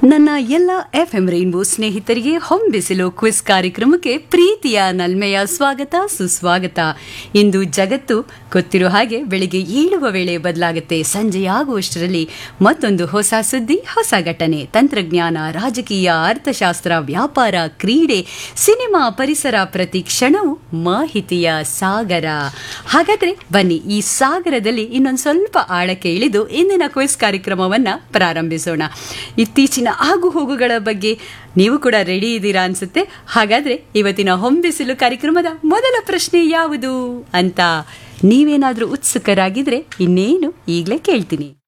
ನನ್ನ ಎಲ್ಲ F M rainbow ಸ್ನೇಹಿತರಿಗೆ ಹೊಂಬಿಸಿಲು ಕ್ವಿಸ್ ಕಾರ್ಯಕ್ರಮಕ್ಕೆ ಪ್ರೀತಿಯ ನಲ್ಮೆಯ ಸ್ವಾಗತ ಸುಸ್ವಾಗತ ಇಂದು ಜಗತ್ತು ಗೊತ್ತಿರೋ ಹಾಗೆ ಬೆಳಿಗ್ಗೆ ಏಳುವ ವೇಳೆ ಬದಲಾಗುತ್ತೆ ಸಂಜೆಯಾಗುವಷ್ಟರಲ್ಲಿ ಮತ್ತೊಂದು ಹೊಸ ಸುದ್ದಿ ಹೊಸ ಘಟನೆ ತಂತ್ರಜ್ಞಾನ ರಾಜಕೀಯ ಅರ್ಥಶಾಸ್ತ್ರ ವ್ಯಾಪಾರ ಕ್ರೀಡೆ ಸಿನಿಮಾ ಪರಿಸರ ಪ್ರತಿ ಕ್ಷಣವೂ ಮಾಹಿತಿಯ ಸಾಗರ ಹಾಗಾದ್ರೆ ಬನ್ನಿ ಈ ಸಾಗರದಲ್ಲಿ ಇನ್ನೊಂದು ಸ್ವಲ್ಪ ಆಳಕ್ಕೆ ಇಳಿದು ಇಂದಿನ ಕ್ವಿಸ್ ಕಾರ್ಯಕ್ರಮವನ್ನ ಪ್ರಾರಂಭಿಸೋಣ ಇತ್ತೀಚಿನ ಆಗು ಹೋಗುಗಳ ಬಗ್ಗೆ ನೀವು ಕೂಡ ರೆಡಿ ಇದ್ದೀರಾ ಅನ್ಸುತ್ತೆ ಹಾಗಾದ್ರೆ ಇವತ್ತಿನ ಹೊಂಬಿಸಿಲು ಕಾರ್ಯಕ್ರಮದ ಮೊದಲ ಪ್ರಶ್ನೆ ಯಾವುದು ಅಂತ ನೀವೇನಾದ್ರೂ ಉತ್ಸುಕರಾಗಿದ್ರೆ ಇನ್ನೇನು ಈಗಲೇ ಕೇಳ್ತೀನಿ